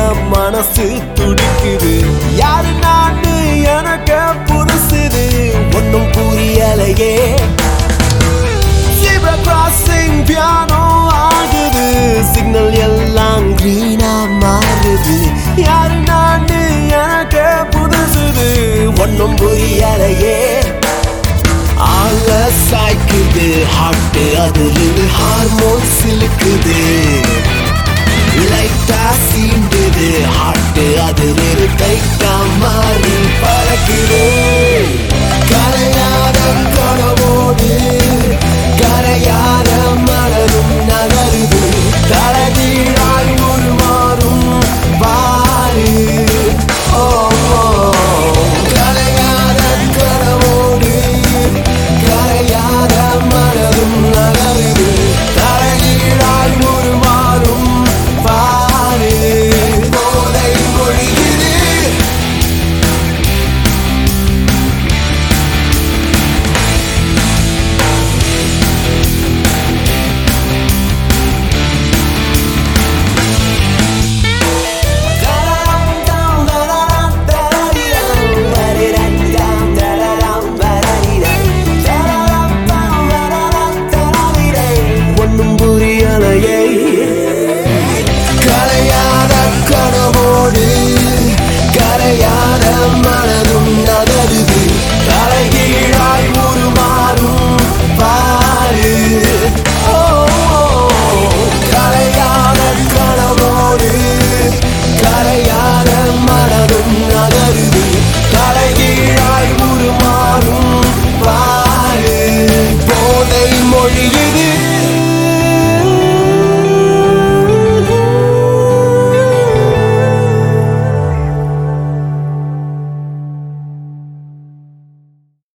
மனசு துடிக்குது யாரு நானு எனக்கு புதுசுது ஒன்னும் புரியலையே Zebra crossing piano ஆகுது சிக்னல் எல்லாம் green-ஆ மாறுது யாரு நானு எனக்கு புதுசுது ஒன்னும் புரியலையே ஆள சாய்க்குது ஹார்ட் அதிலிருந்து ஹார்மோன் சிலுக்குது